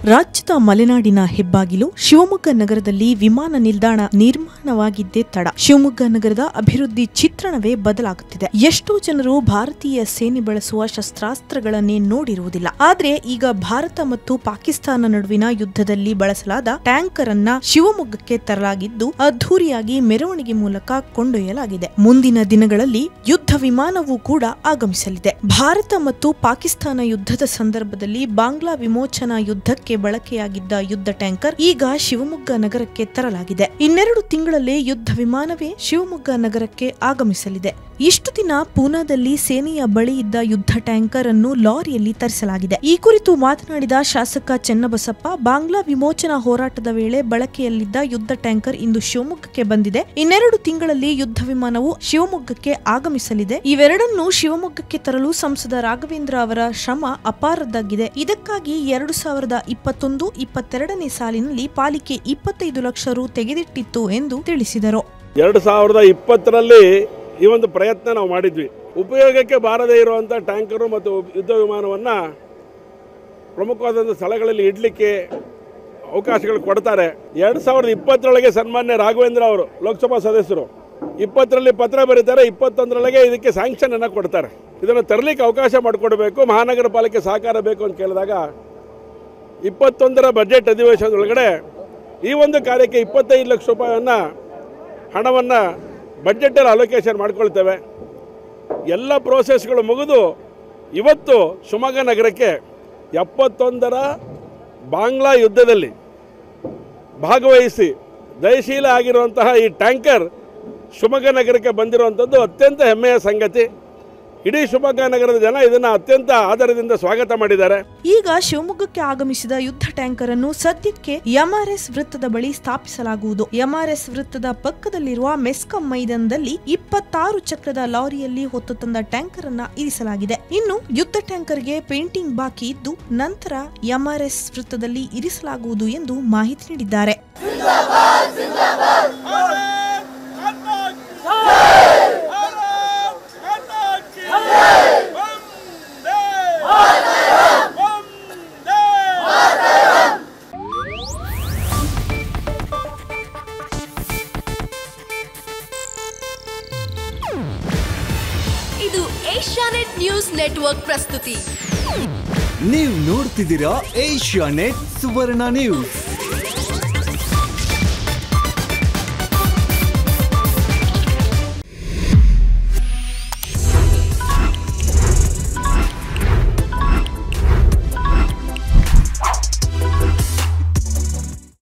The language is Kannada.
ರಾಜ್ಯದ ಮಲೆನಾಡಿನ ಹೆಬ್ಬಾಗಿಲು ಶಿವಮೊಗ್ಗ ನಗರದಲ್ಲಿ ವಿಮಾನ ನಿಲ್ದಾಣ ನಿರ್ಮಾಣವಾಗಿದ್ದೇ ತಡ ಶಿವಮೊಗ್ಗ ನಗರದ ಅಭಿವೃದ್ಧಿ ಚಿತ್ರಣವೇ ಬದಲಾಗುತ್ತಿದೆ ಎಷ್ಟೋ ಜನರು ಭಾರತೀಯ ಸೇನೆ ಬಳಸುವ ಶಸ್ತ್ರಾಸ್ತ್ರಗಳನ್ನೇ ನೋಡಿರುವುದಿಲ್ಲ ಆದ್ರೆ ಈಗ ಭಾರತ ಮತ್ತು ಪಾಕಿಸ್ತಾನ ನಡುವಿನ ಯುದ್ಧದಲ್ಲಿ ಬಳಸಲಾದ ಟ್ಯಾಂಕರ್ ಅನ್ನ ಶಿವಮೊಗ್ಗಕ್ಕೆ ತರಲಾಗಿದ್ದು ಅದ್ಧೂರಿಯಾಗಿ ಮೆರವಣಿಗೆ ಮೂಲಕ ಕೊಂಡೊಯ್ಯಲಾಗಿದೆ ಮುಂದಿನ ದಿನಗಳಲ್ಲಿ ಯುದ್ಧ ವಿಮಾನವೂ ಕೂಡ ಆಗಮಿಸಲಿದೆ ಭಾರತ ಮತ್ತು ಪಾಕಿಸ್ತಾನ ಯುದ್ಧದ ಸಂದರ್ಭದಲ್ಲಿ ಬಾಂಗ್ಲಾ ವಿಮೋಚನಾ ಯುದ್ಧಕ್ಕೆ ಬಳಕೆಯಾಗಿದ್ದ ಯುದ್ಧ ಟ್ಯಾಂಕರ್ ಈಗ ಶಿವಮೊಗ್ಗ ನಗರಕ್ಕೆ ತರಲಾಗಿದೆ ಇನ್ನೆರಡು ತಿಂಗಳಲ್ಲೇ ಯುದ್ಧ ವಿಮಾನವೇ ಶಿವಮೊಗ್ಗ ನಗರಕ್ಕೆ ಆಗಮಿಸಲಿದೆ ಇಷ್ಟು ದಿನ ಪೂನಾದಲ್ಲಿ ಸೇನೆಯ ಬಳಿ ಇದ್ದ ಯುದ್ಧ ಟ್ಯಾಂಕರ್ ಅನ್ನು ಲಾರಿಯಲ್ಲಿ ತರಿಸಲಾಗಿದೆ ಈ ಕುರಿತು ಮಾತನಾಡಿದ ಶಾಸಕ ಚೆನ್ನಬಸಪ್ಪ ಬಾಂಗ್ಲಾ ವಿಮೋಚನಾ ಹೋರಾಟದ ವೇಳೆ ಬಳಕೆಯಲ್ಲಿದ್ದ ಯುದ್ಧ ಟ್ಯಾಂಕರ್ ಇಂದು ಶಿವಮೊಗ್ಗಕ್ಕೆ ಬಂದಿದೆ ಇನ್ನೆರಡು ತಿಂಗಳಲ್ಲಿ ಯುದ್ಧ ವಿಮಾನವು ಶಿವಮೊಗ್ಗಕ್ಕೆ ಆಗಮಿಸಲಿದೆ ಇವೆರಡನ್ನು ಶಿವಮೊಗ್ಗಕ್ಕೆ ತರಲು ಸಂಸದ ರಾಘವೇಂದ್ರ ಅವರ ಶ್ರಮ ಅಪಾರದ್ದಾಗಿದೆ ಇದಕ್ಕಾಗಿ ಎರಡು ಸಾವಿರದ ಇಪ್ಪತ್ತೊಂದು ಇಪ್ಪತ್ತೆರಡನೇ ಸಾಲಿನಲ್ಲಿ ಪಾಲಿಕೆ ಇಪ್ಪತ್ತೈದು ಲಕ್ಷ ರು ತೆಗೆದಿಟ್ಟಿತ್ತು ಎಂದು ತಿಳಿಸಿದರು ಎರಡು ಸಾವಿರದ ಇಪ್ಪತ್ತರಲ್ಲಿ ಈ ಒಂದು ಪ್ರಯತ್ನ ನಾವು ಮಾಡಿದ್ವಿ ಉಪಯೋಗಕ್ಕೆ ಬಾರದೇ ಇರುವಂಥ ಟ್ಯಾಂಕರು ಮತ್ತು ಯುದ್ಧ ವಿಮಾನವನ್ನು ಪ್ರಮುಖವಾದಂಥ ಸ್ಥಳಗಳಲ್ಲಿ ಇಡಲಿಕ್ಕೆ ಅವಕಾಶಗಳು ಕೊಡ್ತಾರೆ ಎರಡು ಸಾವಿರದ ಇಪ್ಪತ್ತರೊಳಗೆ ಸನ್ಮಾನ್ಯ ರಾಘವೇಂದ್ರ ಅವರು ಲೋಕಸಭಾ ಸದಸ್ಯರು ಇಪ್ಪತ್ತರಲ್ಲಿ ಪತ್ರ ಬರೀತಾರೆ ಇಪ್ಪತ್ತೊಂದರೊಳಗೆ ಇದಕ್ಕೆ ಸ್ಯಾಂಕ್ಷನನ್ನು ಕೊಡ್ತಾರೆ ಇದನ್ನು ತರಲಿಕ್ಕೆ ಅವಕಾಶ ಮಾಡಿಕೊಡ್ಬೇಕು ಮಹಾನಗರ ಪಾಲಿಕೆ ಸಹಕಾರ ಬೇಕು ಅಂತ ಕೇಳಿದಾಗ ಇಪ್ಪತ್ತೊಂದರ ಬಜೆಟ್ ಅಧಿವೇಶನದೊಳಗಡೆ ಈ ಒಂದು ಕಾರ್ಯಕ್ಕೆ ಇಪ್ಪತ್ತೈದು ಲಕ್ಷ ರೂಪಾಯಿಯನ್ನು ಹಣವನ್ನು ಬಡ್ಜೆಟಲ್ಲಿ ಅಲೋಕೇಶನ್ ಮಾಡ್ಕೊಳ್ತೇವೆ ಎಲ್ಲ ಪ್ರೋಸೆಸ್ಗಳು ಮುಗಿದು ಇವತ್ತು ಶಿವಮೊಗ್ಗ ನಗರಕ್ಕೆ ಎಪ್ಪತ್ತೊಂದರ ಬಾಂಗ್ಲಾ ಯುದ್ಧದಲ್ಲಿ ಭಾಗವಹಿಸಿ ಜಯಶೀಲ ಆಗಿರುವಂತಹ ಈ ಟ್ಯಾಂಕರ್ ಶಿವಮೊಗ್ಗ ನಗರಕ್ಕೆ ಬಂದಿರುವಂಥದ್ದು ಅತ್ಯಂತ ಹೆಮ್ಮೆಯ ಸಂಗತಿ ಇಡೀ ಶಿವಮೊಗ್ಗ ನಗರದ ಜನ ಇದನ್ನು ಅತ್ಯಂತ ಆಧಾರದಿಂದ ಸ್ವಾಗತ ಮಾಡಿದ್ದಾರೆ ಈಗ ಶಿವಮೊಗ್ಗಕ್ಕೆ ಆಗಮಿಸಿದ ಯುದ್ಧ ಟ್ಯಾಂಕರ್ ಅನ್ನು ಸದ್ಯಕ್ಕೆ ಎಂಆರ್ಎಸ್ ವೃತ್ತದ ಬಳಿ ಸ್ಥಾಪಿಸಲಾಗುವುದು ಎಂಆರ್ಎಸ್ ವೃತ್ತದ ಪಕ್ಕದಲ್ಲಿರುವ ಮೆಸ್ಕಾಂ ಮೈದಾನದಲ್ಲಿ ಇಪ್ಪತ್ತಾರು ಚಕ್ರದ ಲಾರಿಯಲ್ಲಿ ಹೊತ್ತು ತಂದ ಟ್ಯಾಂಕರ್ ಅನ್ನ ಇರಿಸಲಾಗಿದೆ ಇನ್ನು ಯುದ್ಧ ಟ್ಯಾಂಕರ್ಗೆ ಪೇಂಟಿಂಗ್ ಬಾಕಿ ಇದ್ದು ನಂತರ ಎಂಆರ್ಎಸ್ ವೃತ್ತದಲ್ಲಿ ಇರಿಸಲಾಗುವುದು ಎಂದು ಮಾಹಿತಿ ನೀಡಿದ್ದಾರೆ ಇದು ಏಷ್ಯಾನೆಟ್ ನ್ಯೂಸ್ ನೆಟ್ವರ್ಕ್ ಪ್ರಸ್ತುತಿ ನೀವು ನೋಡ್ತಿದ್ದೀರಾ ಏಷ್ಯಾ ನೆಟ್ ಸುವರ್ಣ ನ್ಯೂಸ್